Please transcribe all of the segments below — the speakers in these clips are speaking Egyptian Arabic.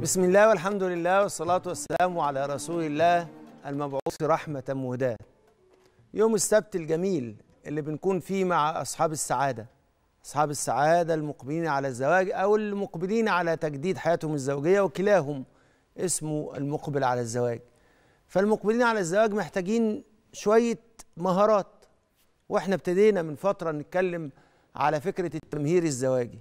بسم الله والحمد لله والصلاة والسلام على رسول الله المبعوث رحمة مهداة يوم السبت الجميل اللي بنكون فيه مع أصحاب السعادة أصحاب السعادة المقبلين على الزواج أو المقبلين على تجديد حياتهم الزوجية وكلاهم اسمه المقبل على الزواج فالمقبلين على الزواج محتاجين شوية مهارات واحنا ابتدينا من فترة نتكلم على فكرة التمهير الزواجي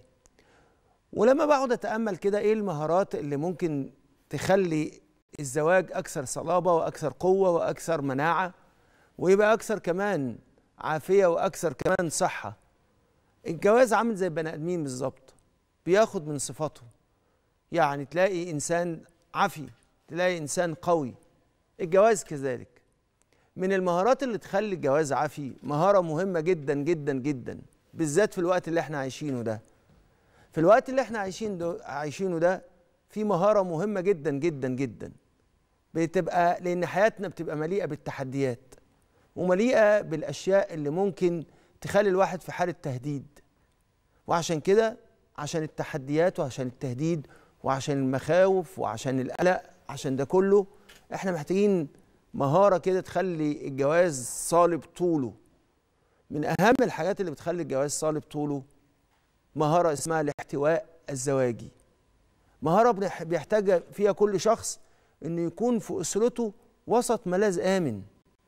ولما بقعد اتامل كده ايه المهارات اللي ممكن تخلي الزواج اكثر صلابه واكثر قوه واكثر مناعه ويبقى اكثر كمان عافيه واكثر كمان صحه الجواز عامل زي البني ادمين بالظبط بياخد من صفاته يعني تلاقي انسان عافي تلاقي انسان قوي الجواز كذلك من المهارات اللي تخلي الجواز عافي مهاره مهمه جدا جدا جدا بالذات في الوقت اللي احنا عايشينه ده في الوقت اللي احنا عايشين ده عايشينه ده في مهارة مهمة جدا جدا جدا بتبقى لأن حياتنا بتبقى مليئة بالتحديات ومليئة بالأشياء اللي ممكن تخلي الواحد في حالة تهديد وعشان كده عشان التحديات وعشان التهديد وعشان المخاوف وعشان القلق عشان ده كله احنا محتاجين مهارة كده تخلي الجواز صالب طوله من أهم الحاجات اللي بتخلي الجواز صالب طوله مهارة اسمها الاحتواء الزواجي مهارة بيحتاج فيها كل شخص انه يكون في اسرته وسط ملاذ امن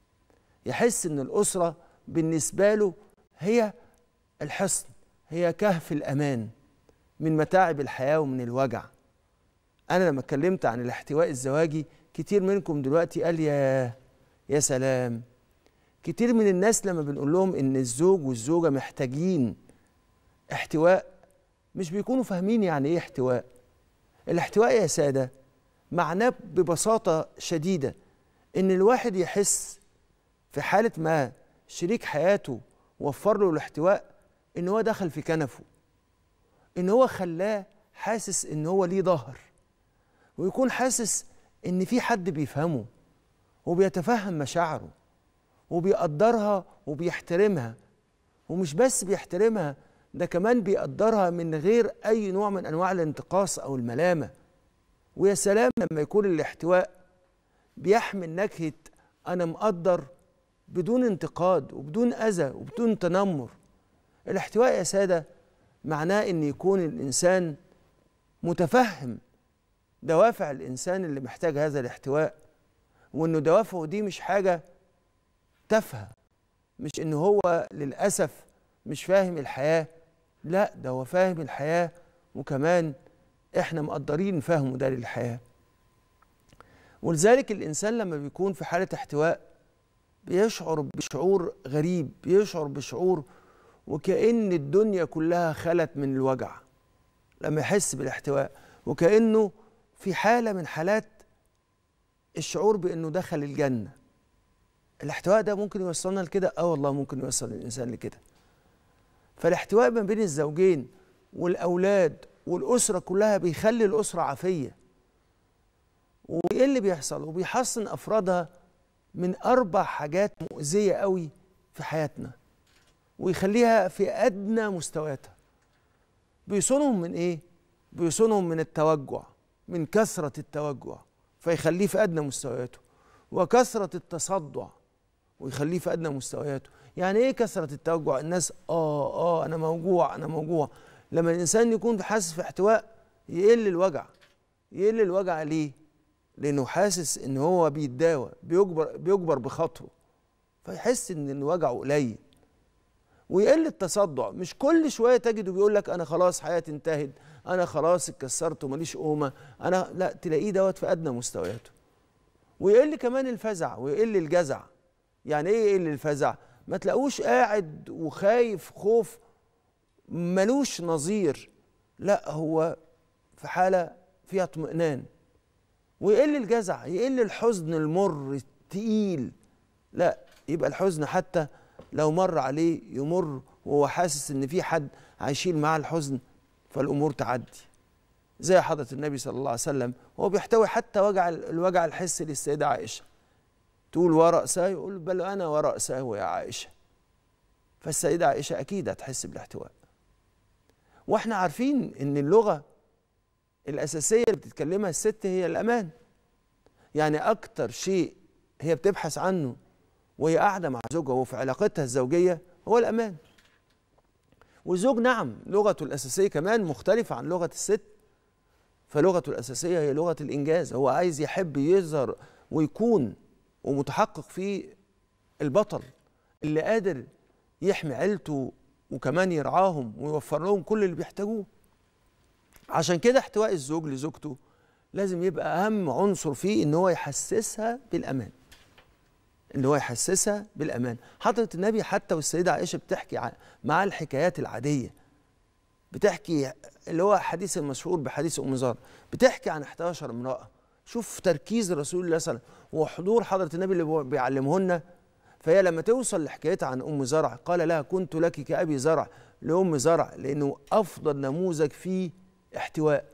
يحس ان الاسرة بالنسبة له هي الحصن هي كهف الامان من متاعب الحياة ومن الوجع انا لما اتكلمت عن الاحتواء الزواجي كتير منكم دلوقتي قال يا يا سلام كتير من الناس لما بنقول لهم ان الزوج والزوجة محتاجين احتواء مش بيكونوا فاهمين يعني ايه احتواء الاحتواء يا ساده معناه ببساطه شديده ان الواحد يحس في حاله ما شريك حياته وفر له الاحتواء ان هو دخل في كنفه ان هو خلاه حاسس ان هو ليه ظهر ويكون حاسس ان في حد بيفهمه وبيتفهم مشاعره وبيقدرها وبيحترمها ومش بس بيحترمها ده كمان بيقدرها من غير أي نوع من أنواع الانتقاص أو الملامة ويا سلام لما يكون الاحتواء بيحمل نكهة أنا مقدر بدون انتقاد وبدون أذى وبدون تنمر الاحتواء يا سادة معناه أن يكون الإنسان متفهم دوافع الإنسان اللي محتاج هذا الاحتواء وأنه دوافعه دي مش حاجة تافهة مش أنه هو للأسف مش فاهم الحياة لا ده هو فاهم الحياة وكمان احنا مقدرين فهمه ده للحياة ولذلك الإنسان لما بيكون في حالة احتواء بيشعر بشعور غريب بيشعر بشعور وكأن الدنيا كلها خلت من الوجع لما يحس بالاحتواء وكأنه في حالة من حالات الشعور بأنه دخل الجنة الاحتواء ده ممكن يوصلنا لكده اه والله ممكن يوصل الإنسان لكده فالاحتواء ما بين الزوجين والأولاد والأسرة كلها بيخلي الأسرة عافية وإيه اللي بيحصل وبيحصن أفرادها من أربع حاجات مؤذية قوي في حياتنا ويخليها في أدنى مستوياتها بيصونهم من إيه؟ بيصونهم من التوجع من كثرة التوجع فيخليه في أدنى مستوياته وكثرة التصدع ويخليه في أدنى مستوياته يعني ايه كثره التوجع الناس اه اه انا موجوع انا موجوع لما الانسان يكون حاسس في احتواء يقل الوجع يقل الوجع ليه لانه حاسس ان هو بيتداوى بيجبر بيجبر بخاطره فيحس ان الوجع قليل ويقل التصدع مش كل شويه تجده بيقول لك انا خلاص حياتي انتهت انا خلاص اتكسرت وماليش قومه انا لا تلاقيه دوت في ادنى مستوياته ويقل كمان الفزع ويقل الجزع يعني ايه يقل الفزع ما تلاقوش قاعد وخايف خوف ملوش نظير لا هو في حالة فيها اطمئنان ويقل الجزع يقل الحزن المر التقيل لا يبقى الحزن حتى لو مر عليه يمر وهو حاسس ان في حد هيشيل معاه الحزن فالامور تعدي زي حضرة النبي صلى الله عليه وسلم هو بيحتوي حتى وجع الوجع الحسي للسيدة عائشة تقول ورأسه يقول بل أنا ورأسه يا عائشة فالسيدة عائشة أكيد هتحس بالاحتواء واحنا عارفين ان اللغة الاساسيه اللي بتتكلمها الست هي الامان يعني اكتر شيء هي بتبحث عنه وهي قاعده مع زوجها وفي علاقتها الزوجيه هو الامان والزوج نعم لغته الاساسيه كمان مختلفه عن لغه الست فلغته الاساسيه هي لغه الانجاز هو عايز يحب يظهر ويكون ومتحقق في البطل اللي قادر يحمي عيلته وكمان يرعاهم ويوفر لهم كل اللي بيحتاجوه عشان كده احتواء الزوج لزوجته لازم يبقى اهم عنصر فيه ان هو يحسسها بالامان ان هو يحسسها بالامان حضره النبي حتى والسيده عائشه بتحكي مع الحكايات العاديه بتحكي اللي هو حديث المشهور بحديث ام زار بتحكي عن 11 امراه شوف تركيز رسول الله صلى الله عليه وسلم وحضور حضره النبي اللي بيعلمهن فهي لما توصل لحكايتها عن ام زرع قال لها كنت لك كابي زرع لام زرع لانه افضل نموذج فيه احتواء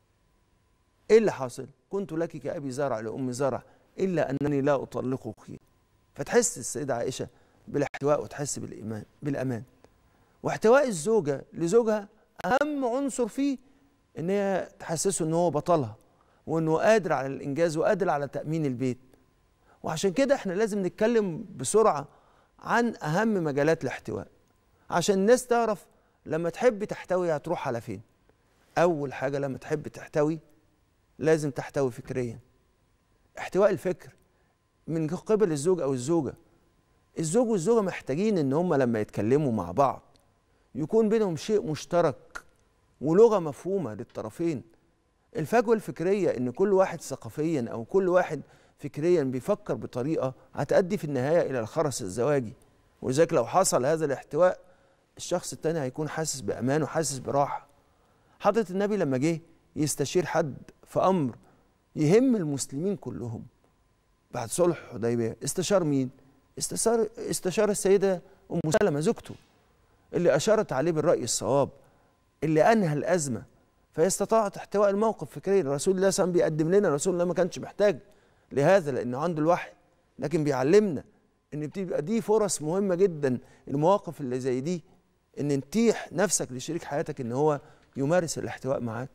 ايه اللي حاصل كنت لك كابي زرع لام زرع الا انني لا اطلقك فتحس السيده عائشه بالاحتواء وتحس بالايمان بالامان واحتواء الزوجه لزوجها اهم عنصر فيه ان هي تحسسه ان هو بطلها وانه قادر على الانجاز وقادر على تامين البيت وعشان كده احنا لازم نتكلم بسرعه عن اهم مجالات الاحتواء عشان الناس تعرف لما تحب تحتوي هتروح على فين اول حاجه لما تحب تحتوي لازم تحتوي فكريا احتواء الفكر من قبل الزوج او الزوجه الزوج والزوجه محتاجين ان هم لما يتكلموا مع بعض يكون بينهم شيء مشترك ولغه مفهومه للطرفين الفجوه الفكريه ان كل واحد ثقافيا او كل واحد فكريا بيفكر بطريقه هتؤدي في النهايه الى الخرس الزواجي ولذلك لو حصل هذا الاحتواء الشخص التاني هيكون حاسس بامان وحاسس براحه حضره النبي لما جه يستشير حد في امر يهم المسلمين كلهم بعد صلح حديبيه استشار مين استشار استشار السيده ام سلمه زوجته اللي اشارت عليه بالراي الصواب اللي انهى الازمه فهي استطاعت احتواء الموقف فكريا رسول الله صلى الله عليه وسلم بيقدم لنا رسول الله ما كانش محتاج لهذا لانه عنده الوحي لكن بيعلمنا ان بتبقى دي فرص مهمه جدا المواقف اللي زي دي ان نتيح نفسك لشريك حياتك ان هو يمارس الاحتواء معاك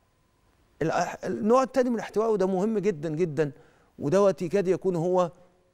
النوع الثاني من الاحتواء وده مهم جدا جدا ودوت يكاد يكون هو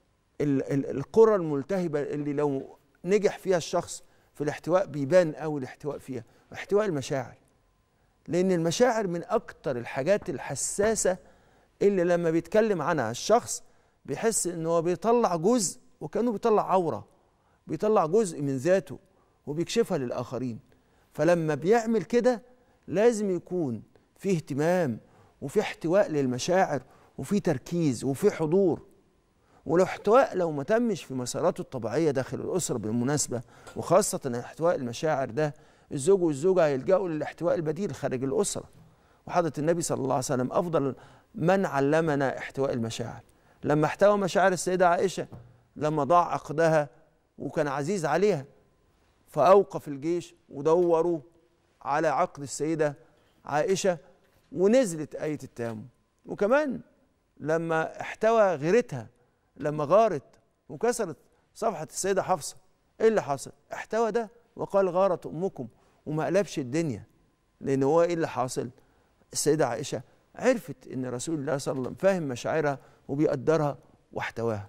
القرى الملتهبه اللي لو نجح فيها الشخص في الاحتواء بيبان قوي الاحتواء فيها احتواء المشاعر لان المشاعر من اكتر الحاجات الحساسه اللي لما بيتكلم عنها الشخص بيحس ان هو بيطلع جزء وكانه بيطلع عوره بيطلع جزء من ذاته وبيكشفها للاخرين فلما بيعمل كده لازم يكون في اهتمام وفي احتواء للمشاعر وفي تركيز وفي حضور ولو احتواء لو ما تمش في مساراته الطبيعيه داخل الاسره بالمناسبه وخاصه احتواء المشاعر ده الزوج والزوجه هيلجأوا للاحتواء البديل خارج الاسره وحضره النبي صلى الله عليه وسلم افضل من علمنا احتواء المشاعر لما احتوى مشاعر السيده عائشه لما ضاع عقدها وكان عزيز عليها فاوقف الجيش ودوروا على عقد السيده عائشه ونزلت ايه التيمم وكمان لما احتوى غيرتها لما غارت وكسرت صفحه السيده حفصه ايه اللي حصل احتوى ده وقال غارت امكم وما قلبش الدنيا لان هو ايه اللي حاصل السيده عائشه عرفت ان رسول الله صلى الله عليه وسلم فاهم مشاعرها وبيقدرها واحتواها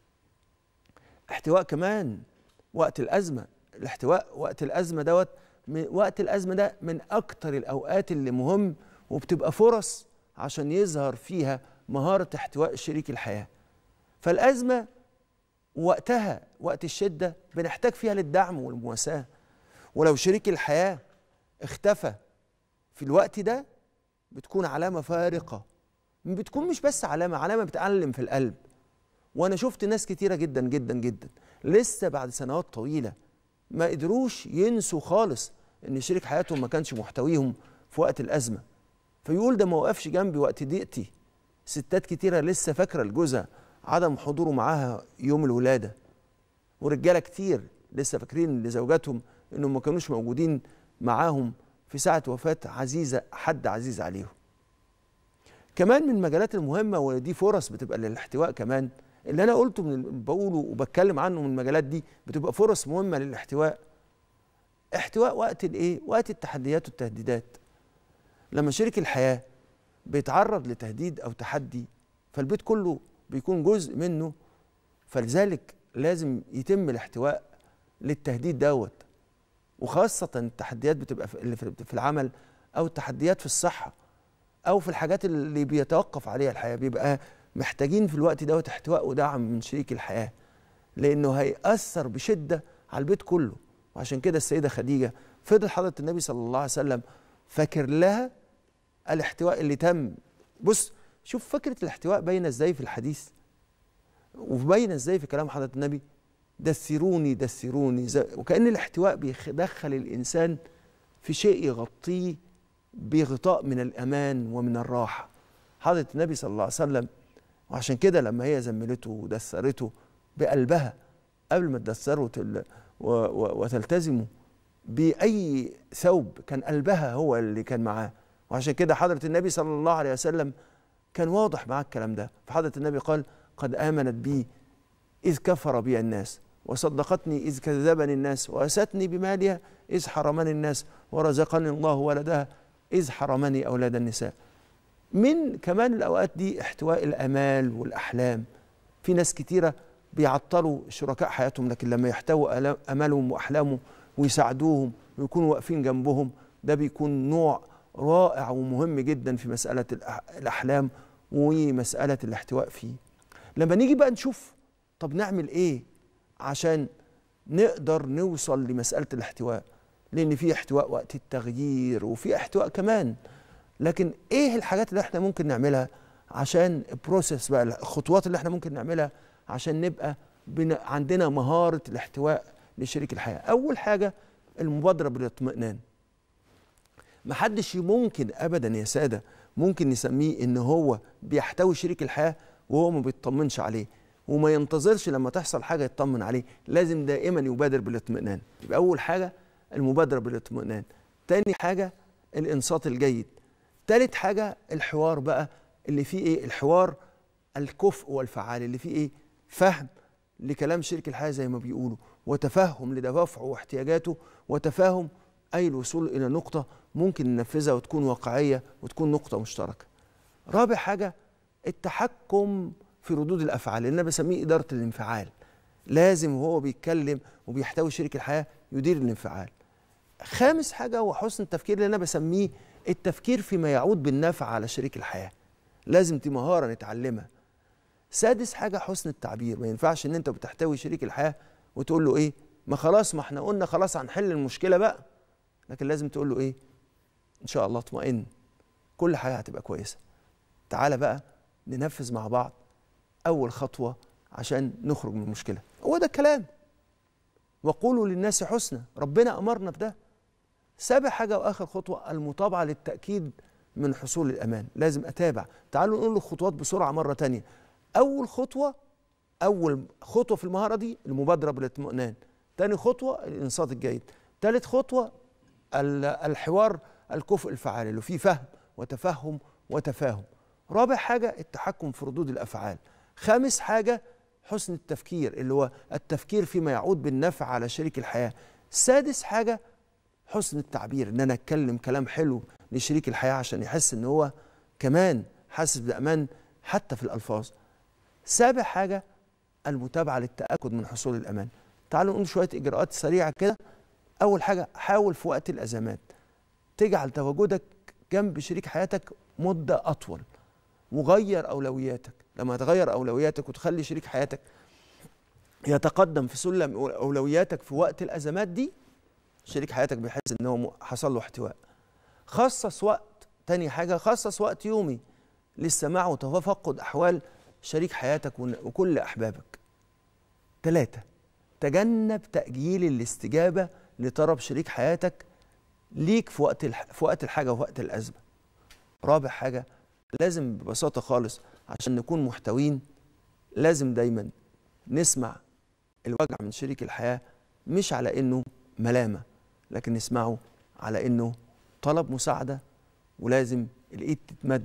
احتواء كمان وقت الازمه الاحتواء وقت الازمه دوت وقت الازمه ده من اكتر الاوقات اللي مهم وبتبقى فرص عشان يظهر فيها مهاره احتواء شريك الحياه فالازمه وقتها وقت الشده بنحتاج فيها للدعم والمواساه ولو شريك الحياه اختفى في الوقت ده بتكون علامه فارقه بتكون مش بس علامه علامه بتعلم في القلب وانا شفت ناس كتيره جدا جدا جدا لسه بعد سنوات طويله ما قدروش ينسوا خالص ان شريك حياتهم ما كانش محتويهم في وقت الازمه فيقول ده ما وقفش جنبي وقت ضيقتي ستات كتيره لسه فاكره لجوزها عدم حضوره معاها يوم الولاده ورجاله كتير لسه فاكرين لزوجاتهم انهم ما كانوش موجودين معاهم في ساعه وفاه عزيزه حد عزيز عليهم كمان من المجالات المهمه ودي فرص بتبقى للاحتواء كمان اللي انا قلته من بقوله وبتكلم عنه من المجالات دي بتبقى فرص مهمه للاحتواء احتواء وقت الايه وقت التحديات والتهديدات لما شريك الحياه بيتعرض لتهديد او تحدي فالبيت كله بيكون جزء منه فلذلك لازم يتم الاحتواء للتهديد دوت وخاصة التحديات بتبقى اللي في العمل أو التحديات في الصحة أو في الحاجات اللي بيتوقف عليها الحياة بيبقى محتاجين في الوقت دوت احتواء ودعم من شريك الحياة لأنه هيأثر بشدة على البيت كله وعشان كده السيدة خديجة فضل حضرة النبي صلى الله عليه وسلم فاكر لها الاحتواء اللي تم بص شوف فكرة الاحتواء باينة ازاي في الحديث وباينة ازاي في كلام حضرة النبي دثروني دثروني وكأن الاحتواء بيدخل الإنسان في شيء يغطيه بغطاء من الأمان ومن الراحة حضرة النبي صلى الله عليه وسلم وعشان كده لما هي زملته ودثرته بقلبها قبل ما تدثره وتلتزمه بأي ثوب كان قلبها هو اللي كان معاه وعشان كده حضرة النبي صلى الله عليه وسلم كان واضح معاه الكلام ده فحضرة النبي قال قد آمنت بي إذ كفر بي الناس وصدقتني إذ كذبني الناس وأستني بمالها إذ حرمني الناس ورزقني الله ولدها إذ حرمني أولاد النساء من كمان الأوقات دي احتواء الأمال والأحلام في ناس كتيرة بيعطلوا شركاء حياتهم لكن لما يحتووا أمالهم وأحلامهم ويساعدوهم ويكونوا واقفين جنبهم ده بيكون نوع رائع ومهم جدا في مسألة الأحلام ومسألة الاحتواء فيه لما نيجي بقى نشوف طب نعمل إيه عشان نقدر نوصل لمسألة الاحتواء لأن في احتواء وقت التغيير وفي احتواء كمان لكن إيه الحاجات اللي احنا ممكن نعملها عشان البروسيس بقى الخطوات اللي احنا ممكن نعملها عشان نبقى عندنا مهارة الاحتواء لشريك الحياة أول حاجة المبادرة بالاطمئنان محدش ممكن أبدا يا سادة ممكن نسميه إن هو بيحتوي شريك الحياة وهو ما بيطمنش عليه وما ينتظرش لما تحصل حاجه يطمن عليه لازم دائما يبادر بالاطمئنان يبقى اول حاجه المبادره بالاطمئنان تاني حاجه الانصات الجيد تالت حاجه الحوار بقى اللي فيه ايه الحوار الكفء والفعال اللي فيه ايه فهم لكلام شريك الحياه زي ما بيقولوا وتفهم لدوافعه واحتياجاته وتفاهم اي الوصول الى نقطه ممكن ننفذها وتكون واقعيه وتكون نقطه مشتركه رابع حاجه التحكم في ردود الافعال اللي انا بسميه اداره الانفعال لازم وهو بيتكلم وبيحتوي شريك الحياه يدير الانفعال خامس حاجه هو حسن التفكير اللي انا بسميه التفكير فيما يعود بالنفع على شريك الحياه لازم دي مهاره نتعلمها سادس حاجه حسن التعبير ما ينفعش ان انت بتحتوي شريك الحياه وتقول له ايه ما خلاص ما احنا قلنا خلاص هنحل المشكله بقى لكن لازم تقول له ايه ان شاء الله اطمئن كل حاجه هتبقى كويسه تعالى بقى ننفذ مع بعض أول خطوة عشان نخرج من المشكلة هو ده الكلام وقولوا للناس حسنى ربنا أمرنا بده سابع حاجة وآخر خطوة المطابعة للتأكيد من حصول الأمان لازم أتابع تعالوا نقول الخطوات بسرعة مرة تانية أول خطوة أول خطوة في المهارة دي المبادرة بالاطمئنان تاني خطوة الإنصات الجيد ثالث خطوة الحوار الكفء الفعال اللي فيه فهم وتفهم وتفاهم رابع حاجة التحكم في ردود الأفعال خامس حاجة حسن التفكير اللي هو التفكير فيما يعود بالنفع على شريك الحياة سادس حاجة حسن التعبير ان انا اتكلم كلام حلو لشريك الحياة عشان يحس ان هو كمان حاسس بأمان حتى في الألفاظ سابع حاجة المتابعة للتأكد من حصول الأمان تعالوا نقول شوية إجراءات سريعة كده أول حاجة حاول في وقت الأزمات تجعل تواجدك جنب شريك حياتك مدة أطول وغير أولوياتك لما تغير أولوياتك وتخلي شريك حياتك يتقدم في سلم أولوياتك في وقت الأزمات دي شريك حياتك بيحس إن هو حصل له احتواء خصص وقت تاني حاجة خصص وقت يومي للسماع وتفقد أحوال شريك حياتك وكل أحبابك ثلاثة تجنب تأجيل الاستجابة لطلب شريك حياتك ليك في وقت في وقت الحاجة ووقت الأزمة رابع حاجة لازم ببساطة خالص عشان نكون محتوين لازم دايما نسمع الوجع من شريك الحياة مش على إنه ملامة لكن نسمعه على إنه طلب مساعدة ولازم الإيد تتمد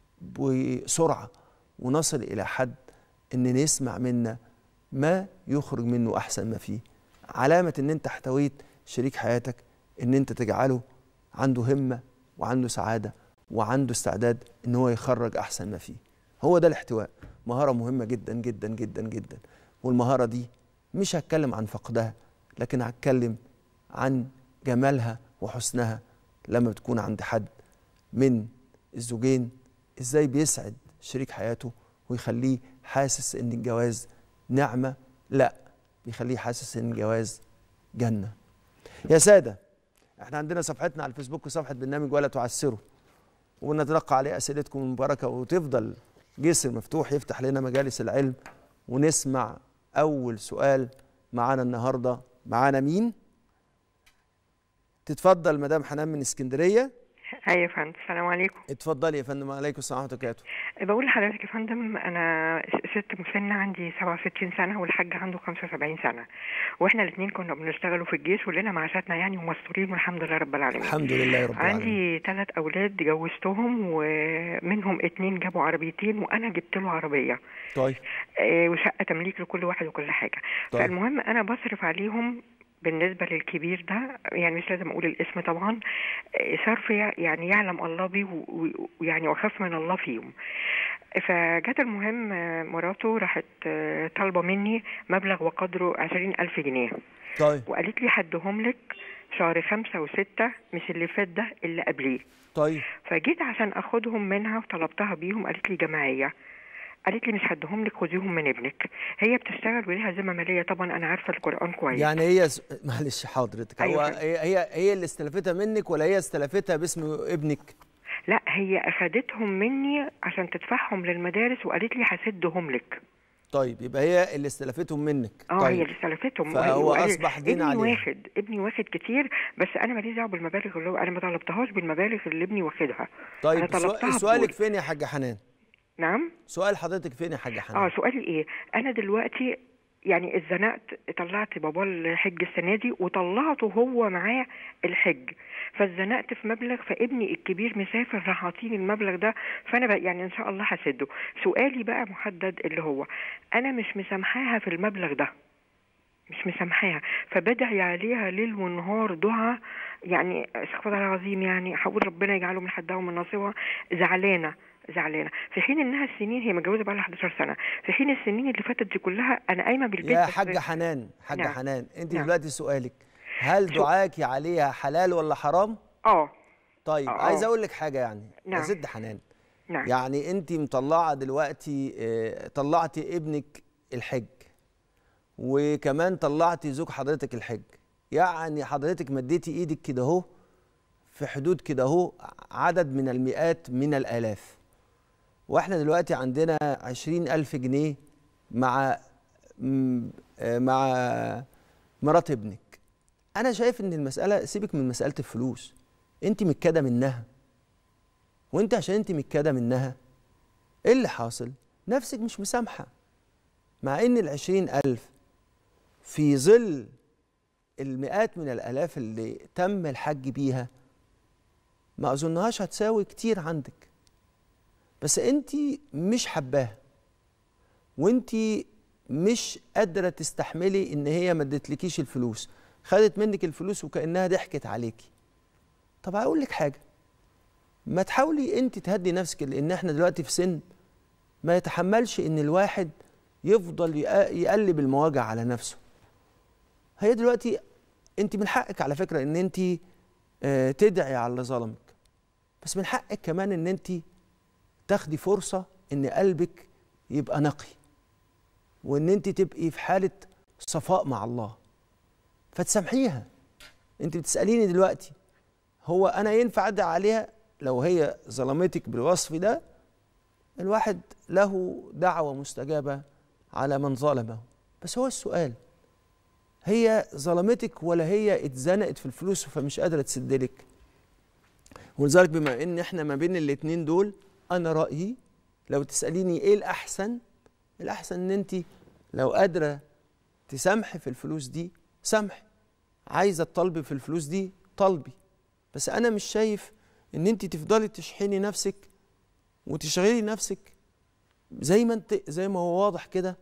بسرعة ونصل إلى حد إن نسمع منا ما يخرج منه أحسن ما فيه علامة إن أنت احتويت شريك حياتك إن أنت تجعله عنده همة وعنده سعادة وعنده استعداد ان هو يخرج احسن ما فيه هو ده الاحتواء مهاره مهمه جدا جدا جدا جدا والمهاره دي مش هتكلم عن فقدها لكن هتكلم عن جمالها وحسنها لما بتكون عند حد من الزوجين ازاي بيسعد شريك حياته ويخليه حاسس ان الجواز نعمه لا بيخليه حاسس ان الجواز جنه يا ساده احنا عندنا صفحتنا على الفيسبوك صفحه برنامج ولا تعسروا ونتلقى عليه اسئلتكم المباركه وتفضل جسر مفتوح يفتح لنا مجالس العلم ونسمع اول سؤال معانا النهارده معانا مين تتفضل مدام حنان من اسكندريه ايوه يا فندم السلام عليكم اتفضلي يا فندم عليكم السلام ورحمه الله وبركاته بقول لحضرتك يا فندم انا ست مسنه عندي 67 سنه والحاج عنده 75 سنه واحنا الاثنين كنا بنشتغلوا في الجيش ولنا معاشاتنا يعني ومستورين والحمد لله رب العالمين الحمد لله رب العالمين عندي ثلاث اولاد جوزتهم ومنهم اثنين جابوا عربيتين وانا جبت له عربيه طيب آه، وشقه تمليك لكل واحد وكل حاجه طيب. فالمهم انا بصرف عليهم بالنسبه للكبير ده يعني مش لازم اقول الاسم طبعا آه، صرف يع- يعني يعلم الله بيه و- و- ويعني واخاف من الله فيهم فجت المهم آه، مراته راحت آه، طالبه مني مبلغ وقدره عشرين ألف جنيه طيب وقالت لي حدهم لك شهر خمسة وستة مش اللي فات ده اللي قبليه طيب فجيت عشان اخدهم منها وطلبتها بيهم قالت لي جماعيه قالت لي مش هديهم لك خديهم من ابنك هي بتشتغل وليها ذمه ماليه طبعا انا عارفه القران كويس يعني هي س... معلش حضرتك أيوة هو فندم. هي هي هي اللي استلفتها منك ولا هي استلفتها باسم ابنك لا هي اخدتهم مني عشان تدفعهم للمدارس وقالت لي هسدهم لك طيب يبقى هي اللي استلفتهم منك اه طيب هي اللي سلفتهم فهو وقالت- أصبح دين ابني عليها. واخد ابني واخد كتير بس انا ماليش دعوه بالمبالغ اللي هو انا ما طلبتهاش بالمبالغ اللي ابني واخدها انا طيب طلبتها سؤال سؤالك بدول. فين يا حاجه حنان نعم سؤال حضرتك فين يا حاجه حنان اه سؤالي ايه انا دلوقتي يعني اتزنقت طلعت بابا الحج السنه دي وطلعته هو معاه الحج فاتزنقت في مبلغ فابني الكبير مسافر راح عاطيني المبلغ ده فانا بقى يعني ان شاء الله هسده سؤالي بقى محدد اللي هو انا مش مسامحاها في المبلغ ده مش مسامحاها فبدعي عليها ليل ونهار دعاء يعني استغفر الله العظيم يعني هقول ربنا يجعله من حدها ومن ناصبها زعلانه زعلانه في حين انها السنين هي متجوزه بقى لها 11 سنه في حين السنين اللي فاتت دي كلها انا قايمه بالبيت يا بس- حاجه حنان حاجه نعم. حنان انت نعم. دلوقتي سؤالك هل سو- دعاكي عليها حلال ولا حرام اه طيب آه. عايز اقول لك حاجه يعني يا نعم. ست حنان نعم يعني انت مطلعه دلوقتي آه، طلعتي ابنك الحج وكمان طلعتي زوج حضرتك الحج يعني حضرتك مديتي ايدك كده اهو في حدود كده اهو عدد من المئات من الالاف واحنا دلوقتي عندنا عشرين الف جنيه مع م- آه، مع مرات ابنك انا شايف ان المساله سيبك من مساله الفلوس انت متكاده منها وانت عشان انت متكاده منها ايه اللي حاصل نفسك مش مسامحه مع ان العشرين الف في ظل المئات من الالاف اللي تم الحج بيها ما اظنهاش هتساوي كتير عندك بس انت مش حباها وانت مش قادره تستحملي ان هي ما ادتلكيش الفلوس خدت منك الفلوس وكانها ضحكت عليكي طب هقول لك حاجه ما تحاولي انت تهدي نفسك لان احنا دلوقتي في سن ما يتحملش ان الواحد يفضل يق- يقلب المواجع على نفسه هي دلوقتي انت من حقك على فكره ان انت آه، تدعي على اللي ظلمك بس من حقك كمان ان انت تاخدي فرصه ان قلبك يبقى نقي وان انت تبقي في حاله صفاء مع الله فتسامحيها انت بتساليني دلوقتي هو انا ينفع ادعي عليها لو هي ظلمتك بالوصف ده الواحد له دعوه مستجابه على من ظلمه بس هو السؤال هي ظلمتك ولا هي اتزنقت في الفلوس فمش قادره تسدلك ولذلك بما ان احنا ما بين الاتنين دول انا رايي لو تساليني ايه الاحسن الاحسن ان انت لو قادره تسامحي في الفلوس دي سامحي عايزه تطالبي في الفلوس دي طالبي بس انا مش شايف ان انت تفضلي تشحني نفسك وتشغلي نفسك زي ما انت زي ما هو واضح كده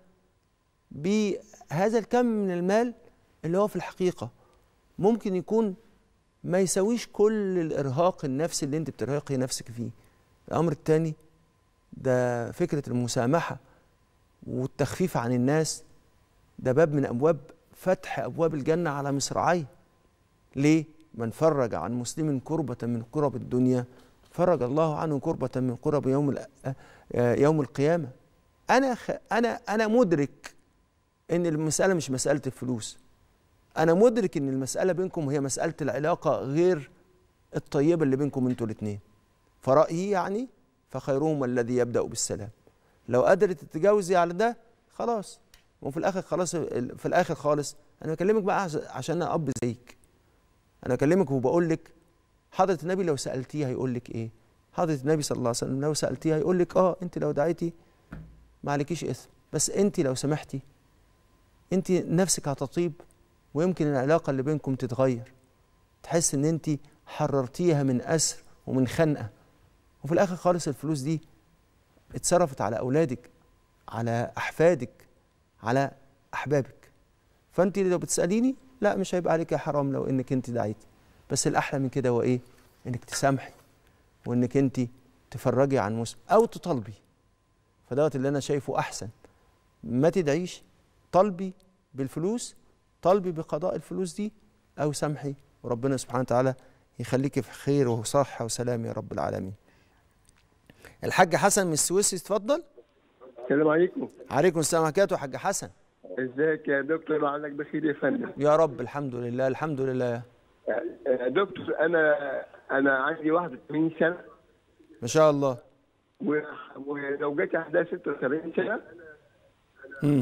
بهذا الكم من المال اللي هو في الحقيقه ممكن يكون ما يساويش كل الارهاق النفسي اللي انت بترهقي نفسك فيه الامر الثاني ده فكره المسامحه والتخفيف عن الناس ده باب من ابواب فتح ابواب الجنه على مصراعيه ليه من فرج عن مسلم كربة من كرب الدنيا فرج الله عنه كربة من كرب يوم الأ- آه، يوم القيامة أنا خ... أنا أنا مدرك إن المسألة مش مسألة الفلوس أنا مدرك إن المسألة بينكم هي مسألة العلاقة غير الطيبة اللي بينكم انتوا الاتنين فرأيي يعني فخيرهم الذي يبدأ بالسلام لو قدرت تتجاوزي على ده خلاص وفي الآخر خلاص في الآخر خالص أنا بكلمك بقى عش- عشان أنا أب زيك انا بكلمك وبقول لك حضره النبي لو سالتيه هيقول لك ايه حضره النبي صلى الله عليه وسلم لو سالتيه هيقول لك اه انت لو دعيتي ما عليكيش اثم بس انت لو سمحتي انت نفسك هتطيب ويمكن العلاقه اللي بينكم تتغير تحس ان انت حررتيها من اسر ومن خنقه وفي الاخر خالص الفلوس دي اتصرفت على اولادك على احفادك على احبابك فانت لو بتساليني لا مش هيبقى عليك يا حرام لو انك انت دعيتي بس الاحلى من كده هو ايه انك تسامحي وانك انت تفرجي عن مسلم او تطالبي فدوت اللي انا شايفه احسن ما تدعيش طالبي بالفلوس طالبي بقضاء الفلوس دي او سامحي وربنا سبحانه وتعالى يخليكي في خير وصحه وسلام يا رب العالمين الحاج حسن من السويس اتفضل السلام عليكم عليكم السلام ورحمه الله وبركاته حاج حسن ازيك يا دكتور لعلك بخير يا فندم يا رب الحمد لله الحمد لله آه، دكتور انا انا عندي 81 سنه ما شاء الله و- ولو جت عندها 76 سنه مم.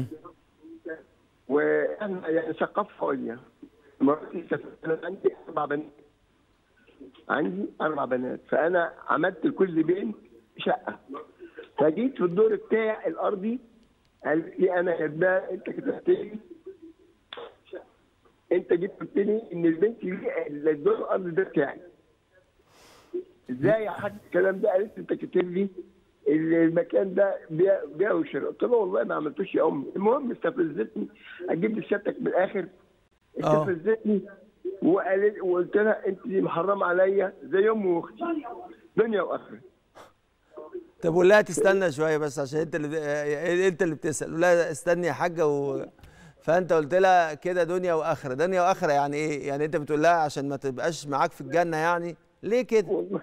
وانا يعني ثقافه عليا مراتي سافرت انا عندي اربع بنات عندي اربع بنات فانا عملت لكل بنت شقه فجيت في الدور بتاع الارضي قال لي انا كاتبها انت كتبت لي انت جيت قلت لي ان البنت دي الدور الارضي ده بتاعي ازاي يا حاج الكلام ده قالت لي انت كاتب لي المكان ده بيع بيع وشراء قلت له والله ما عملتوش يا امي المهم استفزتني اجيب لي سيادتك من الاخر آه. استفزتني وقالت وقلت لها انت محرمه عليا زي امي واختي دنيا واخره طب قول لها تستنى شويه بس عشان انت اللي آه، انت اللي بتسال قول لها استني يا حاجه و... فانت قلت لها كده دنيا واخره دنيا واخره يعني ايه يعني انت بتقول لها عشان ما تبقاش معاك في الجنه يعني ليه كده والله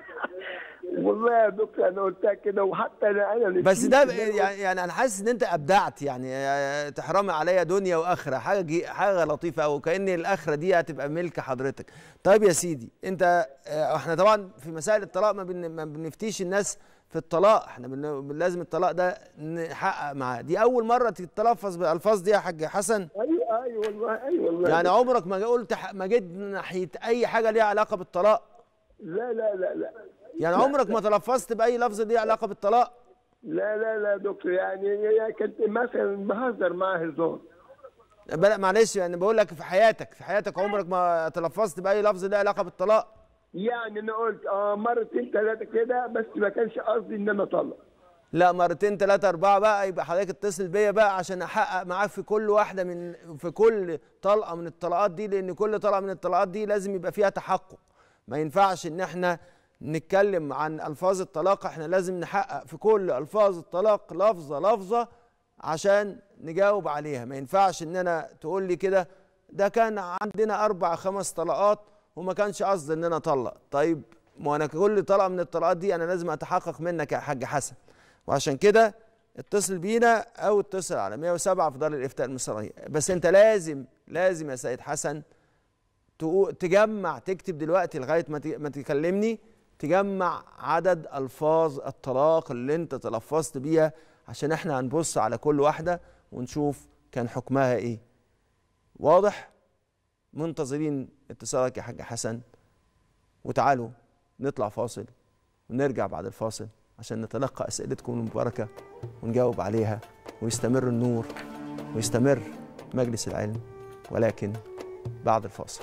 والله يا دكتور انا قلتها كده وحتى انا انا بس نسيت ده إن ب- أنا يعني يعني انا حاسس ان انت ابدعت يعني آه، تحرمي عليا دنيا واخره حاجه جي- حاجه لطيفه قوي كان الاخره دي هتبقى ملك حضرتك طيب يا سيدي انت آه، احنا طبعا في مسائل الطلاق ما, بن ما بنفتيش الناس في الطلاق احنا بن- لازم الطلاق ده نحقق معاه دي اول مره تتلفظ بالالفاظ دي يا حاج حسن ايوه ايوه والله ايوه والله يعني عمرك ما قلت ح- ما جيت ناحيه اي حاجه ليها علاقه بالطلاق لا لا لا لا يعني عمرك ما تلفظت باي لفظ ليه علاقه بالطلاق لا لا لا دكتور يعني هي كنت مثلا بهزر معاه هزار بلا معلش يعني بقول لك في حياتك في حياتك عمرك ما تلفظت باي لفظ ليه علاقه بالطلاق يعني انا قلت اه مرتين ثلاثه كده بس ما كانش قصدي ان انا اطلق لا مرتين ثلاثة أربعة بقى يبقى حضرتك اتصل بيا بقى عشان أحقق معاك في كل واحدة من في كل طلقة من الطلقات دي لأن كل طلقة من الطلقات دي لازم يبقى فيها تحقق ما ينفعش إن إحنا نتكلم عن ألفاظ الطلاق إحنا لازم نحقق في كل ألفاظ الطلاق لفظة لفظة عشان نجاوب عليها ما ينفعش إن أنا تقول لي كده ده كان عندنا أربع خمس طلقات وما كانش قصدي إن أنا أطلق طيب ما أنا كل طلقة من الطلقات دي أنا لازم أتحقق منك يا حاج حسن وعشان كده اتصل بينا او اتصل على 107 في دار الافتاء المصريه بس انت لازم لازم يا سيد حسن تقو- تجمع تكتب دلوقتي لغايه ما ت- ما تكلمني تجمع عدد الفاظ الطلاق اللي انت تلفظت بيها عشان احنا هنبص على كل واحده ونشوف كان حكمها ايه واضح منتظرين اتصالك يا حاج حسن وتعالوا نطلع فاصل ونرجع بعد الفاصل عشان نتلقى أسئلتكم المباركة ونجاوب عليها ويستمر النور ويستمر مجلس العلم ولكن بعد الفاصل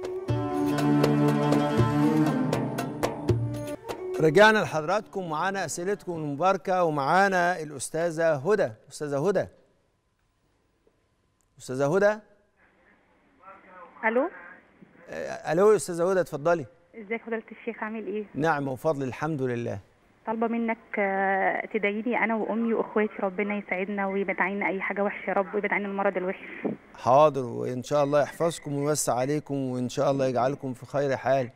رجعنا لحضراتكم معانا أسئلتكم المباركة ومعانا الأستاذة هدى أستاذة هدى أستاذة هدى الو آه، الو يا استاذه هدى اتفضلي ازيك فضيلة الشيخ عامل ايه؟ نعمه وفضل الحمد لله طالبة منك آه، تدعي لي انا وامي واخواتي ربنا يساعدنا ويبعد عنا اي حاجة وحشة يا رب ويبعد عنا المرض الوحش حاضر وان شاء الله يحفظكم ويوسع عليكم وان شاء الله يجعلكم في خير حال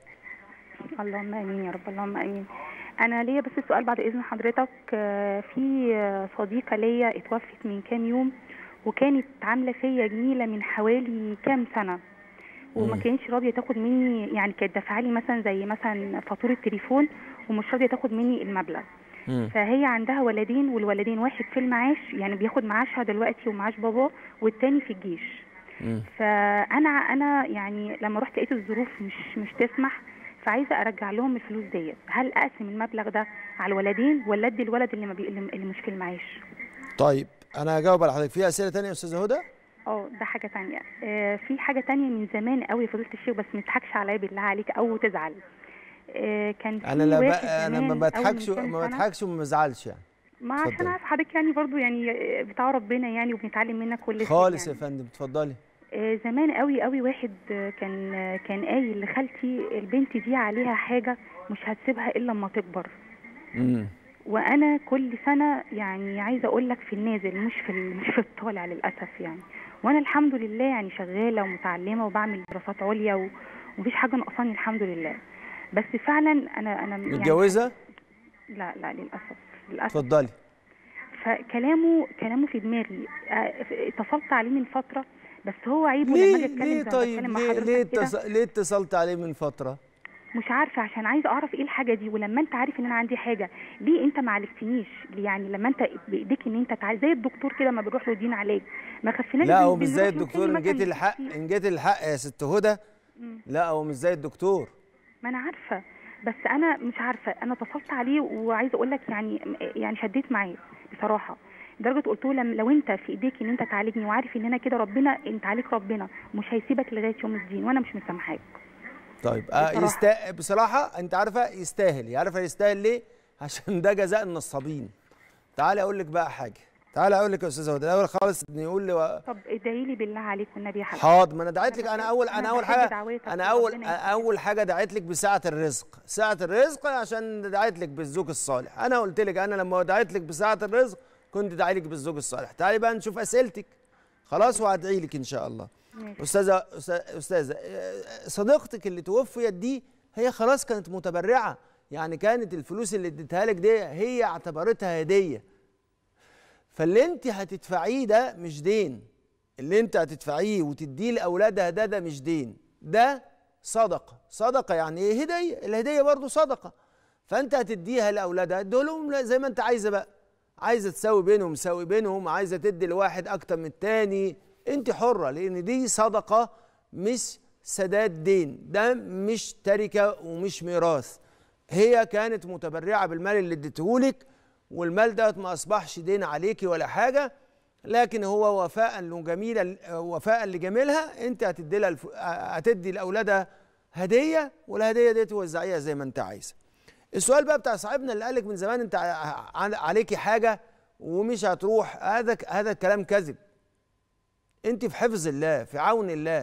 اللهم امين يا رب اللهم امين انا ليا بس سؤال بعد اذن حضرتك آه، في آه، صديقة ليا اتوفت من كام يوم وكانت عاملة فيا جميلة من حوالي كام سنة وما مم. كانتش راضية تاخد مني يعني كانت دافعة لي مثلا زي مثلا فاتورة تليفون ومش راضية تاخد مني المبلغ مم. فهي عندها ولدين والولدين واحد في المعاش يعني بياخد معاشها دلوقتي ومعاش باباه والتاني في الجيش مم. فانا انا يعني لما رحت لقيت الظروف مش مش تسمح فعايزه ارجع لهم الفلوس ديت هل اقسم المبلغ ده على الولدين ولا ادي الولد اللي ما بي... اللي مش في المعاش طيب انا هجاوب على حضرتك في اسئله تانية يا استاذه هدى اه ده حاجه تانية آه في حاجه تانية من زمان قوي يا فضيله الشيخ بس ما تضحكش عليا بالله عليك او تزعل آه كان في انا لا واحد بقى انا ما زمان أول من بضحكش كام ما سنة. بضحكش وما بزعلش يعني ما عشان اتفضلي. عارف حضرتك يعني برضو يعني آه، بتاع ربنا يعني وبنتعلم منك كل خير خالص يعني. يا فندم اتفضلي آه، زمان قوي قوي واحد آه، كان آه، كان قايل لخالتي البنت دي عليها حاجه مش هتسيبها الا لما تكبر امم وانا كل سنه يعني عايزه اقول لك في النازل مش في ال- مش في الطالع للاسف يعني وانا الحمد لله يعني شغاله ومتعلمه وبعمل دراسات عليا و- ومفيش حاجه ناقصاني الحمد لله بس فعلا انا انا يعني متجوزه لا لا للاسف للاسف اتفضلي فكلامه كلامه في دماغي آه، اتصلت عليه من فتره بس هو عيبه لما اجي ليه اتكلم ليه زي ما طيب بتكلم مع ليه حضرتك ليه, كده. اتص... ليه اتصلت عليه من فتره مش عارفه عشان عايزه اعرف ايه الحاجه دي ولما انت عارف ان انا عندي حاجه ليه انت ما عالجتنيش يعني لما انت بايديك ان انت تعالج زي الدكتور كده ما بنروح له دين علاج ما خفناش لا بن- هو مش زي بنروح له الدكتور تاني ان جيت مثلاً الحق كتير. ان جيت الحق يا ست هدى لا هو مش زي الدكتور ما انا عارفه بس انا مش عارفه انا اتصلت عليه وعايزه اقول لك يعني يعني شديت معاه بصراحه لدرجه قلت له لم- لو انت في ايديك ان انت تعالجني وعارف ان انا كده ربنا انت عليك ربنا مش هيسيبك لغايه يوم الدين وانا مش مسامحاك طيب آه بصراحة. يستا... بصراحه انت عارفه يستاهل عارفه يستاهل ليه عشان ده جزاء النصابين تعالي اقول لك بقى حاجه تعالي اقول لك يا استاذه هدى الاول خالص ان يقول لي و... طب ادعي لي بالله عليك والنبي يا حبيبي حاضر ما انا دعيت لك أنا انا بحب- اول أنا انا اول بحب حاجه دعوتك انا اول وربنا يكرمك. اول حاجه دعيت لك بسعه الرزق سعه الرزق عشان دعيت لك بالزوج الصالح انا قلت لك انا لما دعيت لك بسعه الرزق كنت داعي لك بالزوج الصالح تعالي بقى نشوف اسئلتك خلاص وهدعي لك ان شاء الله ماشي. استاذه أستاذ- استاذه آه، صديقتك اللي توفيت دي هي خلاص كانت متبرعه يعني كانت الفلوس اللي اديتها لك دي هي اعتبرتها هديه فاللي انت هتدفعيه ده مش دين اللي انت هتدفعيه وتديه لاولادها ده ده مش دين ده صدقه صدقه يعني ايه هديه الهديه برضو صدقه فانت هتديها لاولادها ادولهم زي ما انت عايزه بقى عايزه تساوي بينهم ساوي بينهم عايزه تدي لواحد اكتر من التاني انت حره لان دي صدقه مش سداد دين ده مش تركه ومش ميراث هي كانت متبرعه بالمال اللي اديتهولك والمال ده ما اصبحش دين عليكي ولا حاجه لكن هو وفاء لجميله وفاء لجميلها انت هتدي لها الف... هتدي لاولادها هديه والهديه دي توزعيها زي ما انت عايزه. السؤال بقى بتاع صاحبنا اللي قالك من زمان انت ع- عليكي حاجه ومش هتروح هذا هذا الكلام كذب. انت في حفظ الله في عون الله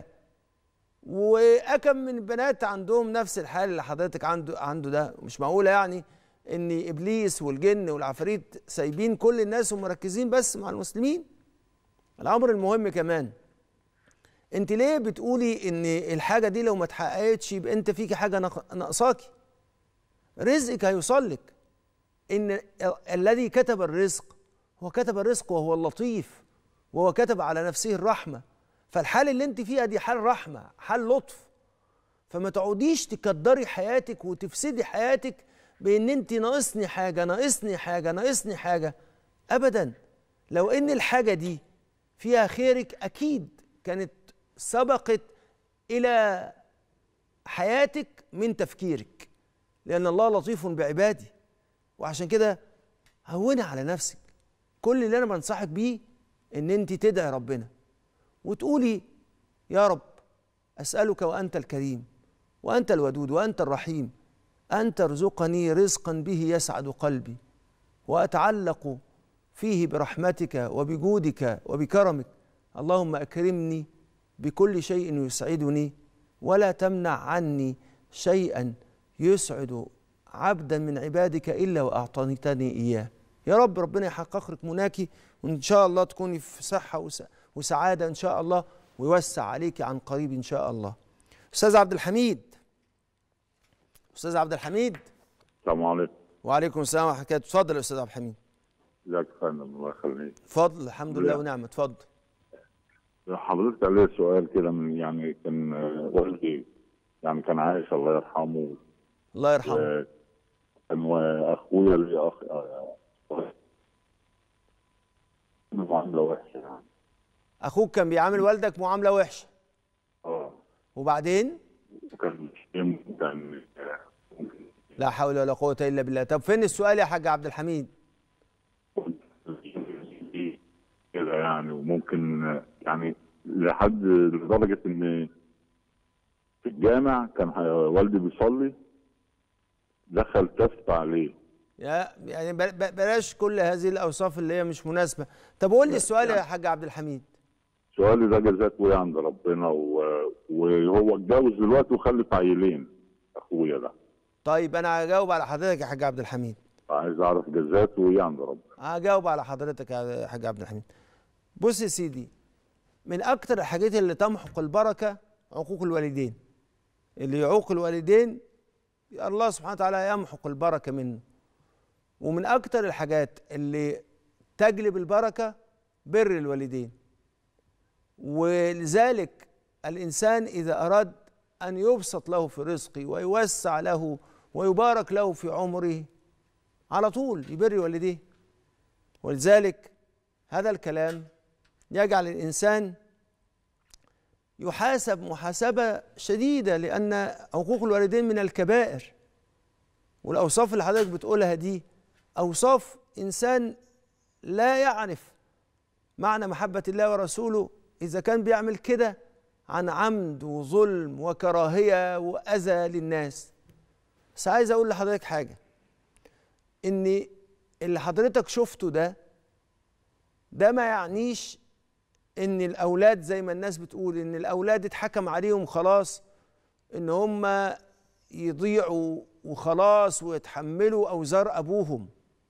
واكم من البنات عندهم نفس الحال اللي حضرتك عنده عنده ده مش معقوله يعني ان ابليس والجن والعفاريت سايبين كل الناس ومركزين بس مع المسلمين الامر المهم كمان انت ليه بتقولي ان الحاجه دي لو ما اتحققتش يبقى انت فيكي حاجه ناق- ناقصاكي رزقك هيوصل لك ان ال- الذي كتب الرزق هو كتب الرزق وهو اللطيف وهو كتب على نفسه الرحمه فالحال اللي انت فيها دي حال رحمه حال لطف فما تقعديش تكدري حياتك وتفسدي حياتك بان انت ناقصني حاجه ناقصني حاجه ناقصني حاجه ابدا لو ان الحاجه دي فيها خيرك اكيد كانت سبقت الى حياتك من تفكيرك لان الله لطيف بعباده وعشان كده هوني على نفسك كل اللي انا بنصحك بيه ان انت تدعي ربنا وتقولي يا رب اسالك وانت الكريم وانت الودود وانت الرحيم ان ترزقني رزقا به يسعد قلبي واتعلق فيه برحمتك وبجودك وبكرمك اللهم اكرمني بكل شيء يسعدني ولا تمنع عني شيئا يسعد عبدا من عبادك الا واعطيتني اياه يا رب ربنا يحقق لك مناكي وان شاء الله تكوني في صحه وس- وسعاده ان شاء الله ويوسع عليك عن قريب ان شاء الله استاذ عبد الحميد استاذ عبد الحميد السلام عليكم وعليكم السلام ورحمه الله اتفضل يا استاذ عبد الحميد ازيك يا فندم الله يخليك اتفضل الحمد لله لا. ونعمه اتفضل حضرتك عليه سؤال كده من يعني كان آه، والدي يعني كان عايش الله يرحمه الله يرحمه و- كان واخويا لي اخ آه، معامله وحشه يعني اخوك كان بيعامل والدك معامله وحشه اه وبعدين وكان كان لا حول ولا قوه الا بالله طب فين السؤال يا حاج عبد الحميد كده يعني وممكن آه، يعني لحد لدرجه ان في الجامع كان ه- والدي بيصلي دخل تف عليه يا يعني ب- ب- بلاش كل هذه الاوصاف اللي هي مش مناسبه طب قول لي السؤال يا حاج عبد الحميد سؤالي ده جزاك ايه عند ربنا و... وهو اتجوز دلوقتي وخلف عيلين اخويا ده طيب انا هجاوب على حضرتك يا حاج عبد الحميد عايز اعرف جزاته ايه عند ربنا هجاوب على حضرتك يا حاج عبد الحميد بص يا سيدي من اكتر الحاجات اللي تمحق البركه عقوق الوالدين اللي يعوق الوالدين الله سبحانه وتعالى يمحق البركه منه ومن اكتر الحاجات اللي تجلب البركه بر الوالدين ولذلك الانسان اذا اراد ان يبسط له في رزقه ويوسع له ويبارك له في عمره على طول يبر والديه ولذلك هذا الكلام يجعل الانسان يحاسب محاسبه شديده لان عقوق الوالدين من الكبائر والاوصاف اللي حضرتك بتقولها دي اوصاف انسان لا يعرف معنى محبه الله ورسوله اذا كان بيعمل كده عن عمد وظلم وكراهيه واذى للناس بس عايز اقول لحضرتك حاجه ان اللي حضرتك شفته ده ده ما يعنيش ان الاولاد زي ما الناس بتقول ان الاولاد اتحكم عليهم خلاص ان هم يضيعوا وخلاص ويتحملوا اوزار ابوهم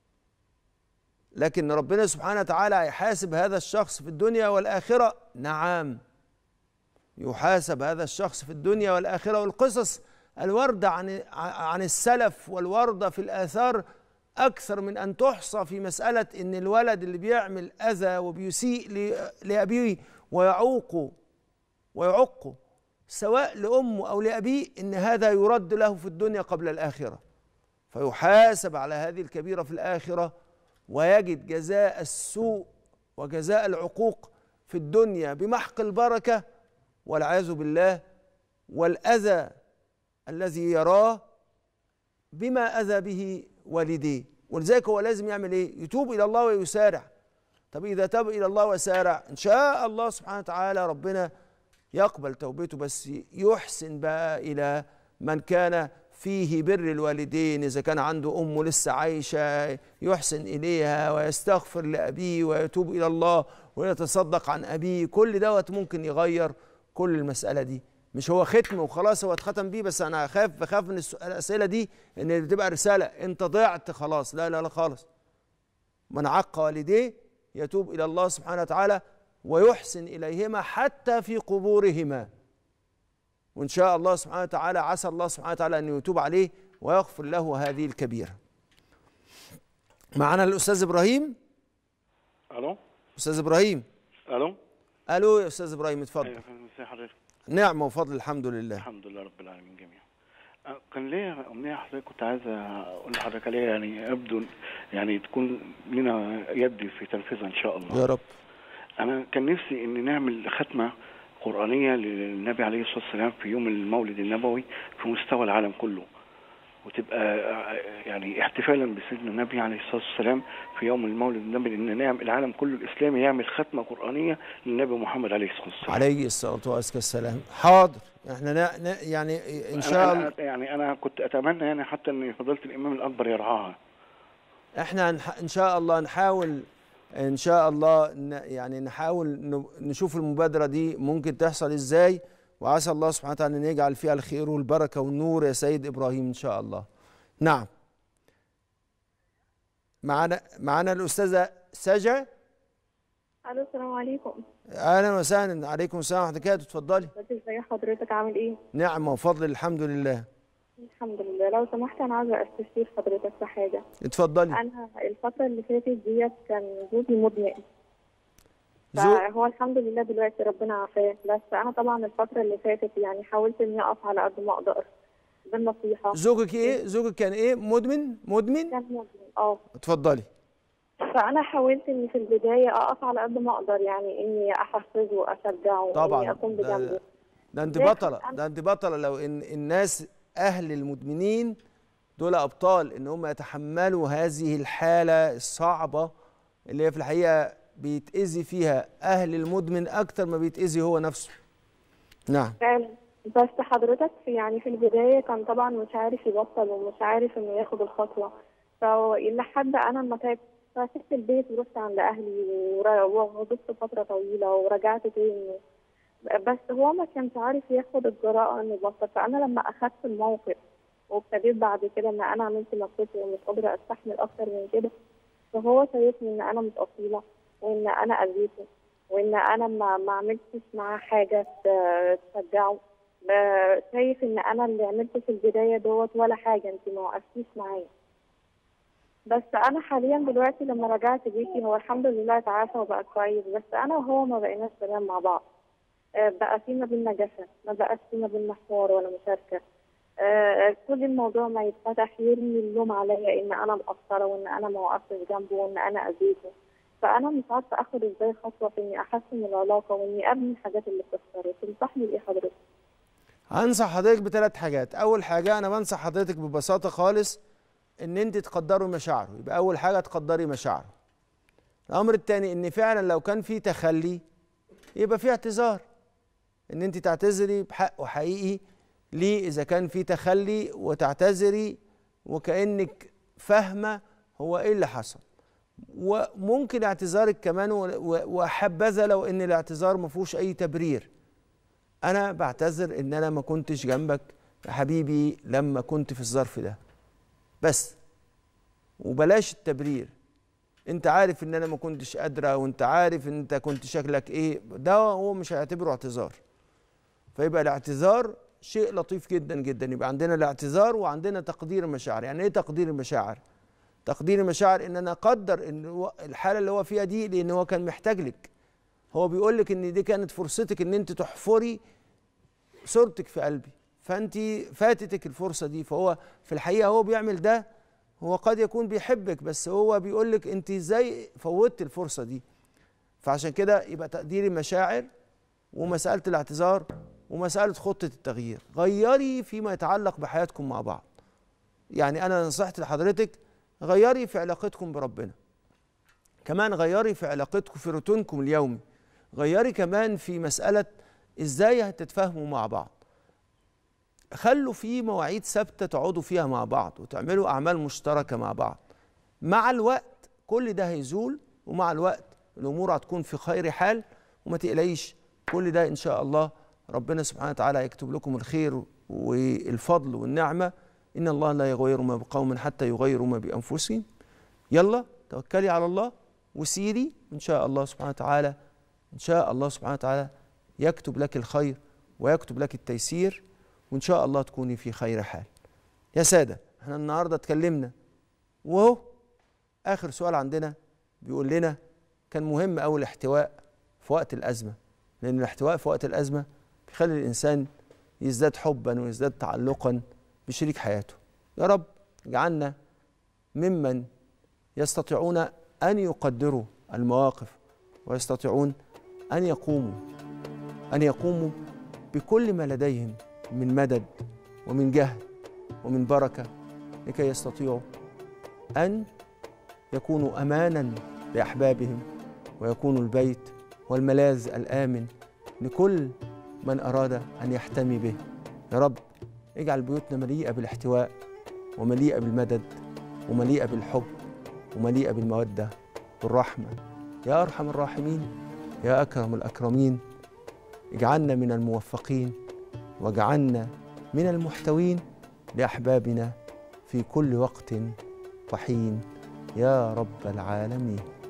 لكن ربنا سبحانه وتعالى هيحاسب هذا الشخص في الدنيا والاخره نعم يحاسب هذا الشخص في الدنيا والاخره والقصص الورده عن عن السلف والورده في الاثار اكثر من ان تحصى في مساله ان الولد اللي بيعمل اذى وبيسيء ل- لابيه ويعوقه ويعقه سواء لامه او لابيه ان هذا يرد له في الدنيا قبل الاخره فيحاسب على هذه الكبيره في الاخره ويجد جزاء السوء وجزاء العقوق في الدنيا بمحق البركه والعياذ بالله والاذى الذي يراه بما اذى به والديه ولذلك هو لازم يعمل ايه يتوب الى الله ويسارع طب اذا تاب الى الله وسارع ان شاء الله سبحانه وتعالى ربنا يقبل توبته بس يحسن بقى الى من كان فيه بر الوالدين اذا كان عنده امه لسه عايشه يحسن اليها ويستغفر لابيه ويتوب الى الله ويتصدق عن ابيه كل دوت ممكن يغير كل المساله دي مش هو ختم وخلاص هو اتختم بيه بس انا خاف بخاف من الس- الاسئله دي ان بتبقى رساله انت ضعت خلاص لا لا لا خالص من عق والديه يتوب الى الله سبحانه وتعالى ويحسن اليهما حتى في قبورهما وان شاء الله سبحانه وتعالى عسى الله سبحانه وتعالى ان يتوب عليه ويغفر له هذه الكبيره معنا الاستاذ ابراهيم الو استاذ ابراهيم الو الو يا استاذ ابراهيم اتفضل ايوه فندم ازي حضرتك نعمه وفضل الحمد لله الحمد لله رب العالمين جميعا أه، كان ليا امنيه حضرتك كنت عايز اقول لحضرتك عليها يعني ابدو يعني تكون لنا يد في تنفيذها ان شاء الله يا رب انا كان نفسي ان نعمل ختمه قرانيه للنبي عليه الصلاه والسلام في يوم المولد النبوي في مستوى العالم كله وتبقى آه، يعني احتفالا بسيدنا النبي عليه الصلاه والسلام في يوم المولد النبوي ان نعمل العالم كله الاسلامي يعمل ختمه قرانيه للنبي محمد عليه الصلاه والسلام عليه الصلاه والسلام حاضر احنا نا نا يعني ان شاء أنا الله أنا يعني انا كنت اتمنى يعني حتى ان فضيله الامام الاكبر يرعاها احنا هنح- ان شاء الله نحاول ان شاء الله ن- يعني نحاول ن- نشوف المبادره دي ممكن تحصل ازاي وعسى الله سبحانه وتعالى ان يجعل فيها الخير والبركه والنور يا سيد ابراهيم ان شاء الله نعم معانا معانا الاستاذه سجا الو السلام عليكم اهلا وسهلا عليكم السلام ورحمه الله وبركاته اتفضلي ازي حضرتك عامل ايه نعمه وفضل الحمد لله الحمد لله لو سمحت انا عايزه استشير حضرتك في حاجه اتفضلي انا الفتره اللي فاتت ديت كان جوزي مدمن زو... فهو الحمد لله دلوقتي ربنا عافاه بس انا طبعا الفتره اللي فاتت يعني حاولت اني اقف على قد ما اقدر بالنصيحه زوجك ايه زوجك كان ايه مدمن مدمن كان مدمن اه اتفضلي فانا حاولت اني في البدايه اقف على قد ما اقدر يعني اني احفزه واشجعه طبعا اني اكون ده, بجنبه ده انت لكن بطله أنا- ده انت بطله لو ان الناس اهل المدمنين دول ابطال ان هم يتحملوا هذه الحاله الصعبه اللي هي في الحقيقه بيتاذي فيها اهل المدمن اكتر ما بيتاذي هو نفسه نعم فعلا بس حضرتك في يعني في البداية كان طبعا مش عارف يبطل ومش عارف انه ياخد الخطوة فلحد انا لما تعبت فسبت البيت ورحت عند اهلي ور- وغضبت فترة طويلة ورجعت تاني بس هو ما كانش عارف ياخد الجراءة انه يبطل فانا لما اخدت الموقف وابتديت بعد كده ان انا عملت نفسي ومش قادرة استحمل اكتر من كده فهو شايفني ان انا مش اصيلة وان انا اذيته وان انا ما ما عملتش معاه حاجه ت- تشجعه ب- شايف ان انا اللي عملته في البدايه دوت ولا حاجه انت ما وقفتيش معايا بس انا حاليا دلوقتي لما رجعت بيتي هو الحمد لله اتعافى وبقى كويس بس انا وهو ما بقيناش تمام مع بعض آه، بقى في ما بينا جفا ما بقاش في ما بينا حوار ولا مشاركه آه، كل الموضوع ما يتفتح يرمي اللوم عليا ان انا مقصره وان انا ما وقفتش جنبه وان انا اذيته فانا مش عارفه اخد ازاي خطوه في اني احسن العلاقه واني ابني الحاجات اللي بتخسر تنصحني بايه حضرتك؟ هنصح حضرتك بثلاث حاجات اول حاجه انا بنصح حضرتك ببساطه خالص ان انت تقدري مشاعره يبقى اول حاجه تقدري مشاعره الامر الثاني ان فعلا لو كان في تخلي يبقى في اعتذار ان انت تعتذري بحق وحقيقي ليه اذا كان في تخلي وتعتذري وكانك فاهمه هو ايه اللي حصل وممكن اعتذارك كمان و- و- وحبذا لو ان الاعتذار ما فيهوش اي تبرير انا بعتذر ان انا ما كنتش جنبك يا حبيبي لما كنت في الظرف ده بس وبلاش التبرير انت عارف ان انا ما كنتش قادره وانت عارف ان انت كنت شكلك ايه ده هو مش هيعتبره اعتذار فيبقى الاعتذار شيء لطيف جدا جدا يبقى عندنا الاعتذار وعندنا تقدير المشاعر يعني ايه تقدير المشاعر تقدير المشاعر ان انا اقدر ان هو- الحاله اللي هو فيها دي لان هو كان محتاج لك هو بيقول لك ان دي كانت فرصتك ان انت تحفري صورتك في قلبي فانت فاتتك الفرصه دي فهو في الحقيقه هو بيعمل ده هو قد يكون بيحبك بس هو بيقول لك انت ازاي فوتت الفرصه دي فعشان كده يبقى تقدير المشاعر ومساله الاعتذار ومساله خطه التغيير غيري فيما يتعلق بحياتكم مع بعض يعني انا نصيحتي لحضرتك غيري في علاقتكم بربنا كمان غيري في علاقتكم في روتينكم اليومي غيري كمان في مساله ازاي هتتفاهموا مع بعض خلوا في مواعيد ثابته تقعدوا فيها مع بعض وتعملوا اعمال مشتركه مع بعض مع الوقت كل ده هيزول ومع الوقت الامور هتكون في خير حال وما تقلقيش كل ده ان شاء الله ربنا سبحانه وتعالى يكتب لكم الخير والفضل والنعمه ان الله لا يغير ما بقوم حتى يغيروا ما بانفسهم يلا توكلي على الله وسيري ان شاء الله سبحانه وتعالى ان شاء الله سبحانه وتعالى يكتب لك الخير ويكتب لك التيسير وان شاء الله تكوني في خير حال يا ساده احنا النهارده اتكلمنا وهو اخر سؤال عندنا بيقول لنا كان مهم قوي الاحتواء في وقت الازمه لان الاحتواء في وقت الازمه بيخلي الانسان يزداد حبا ويزداد تعلقا بشريك حياته يا رب اجعلنا ممن يستطيعون ان يقدروا المواقف ويستطيعون ان يقوموا ان يقوموا بكل ما لديهم من مدد ومن جهد ومن بركه لكي يستطيعوا ان يكونوا امانا لاحبابهم ويكونوا البيت والملاذ الامن لكل من اراد ان يحتمي به يا رب اجعل بيوتنا مليئه بالاحتواء ومليئه بالمدد ومليئه بالحب ومليئه بالموده والرحمه يا ارحم الراحمين يا اكرم الاكرمين اجعلنا من الموفقين واجعلنا من المحتوين لأحبابنا في كل وقت وحين يا رب العالمين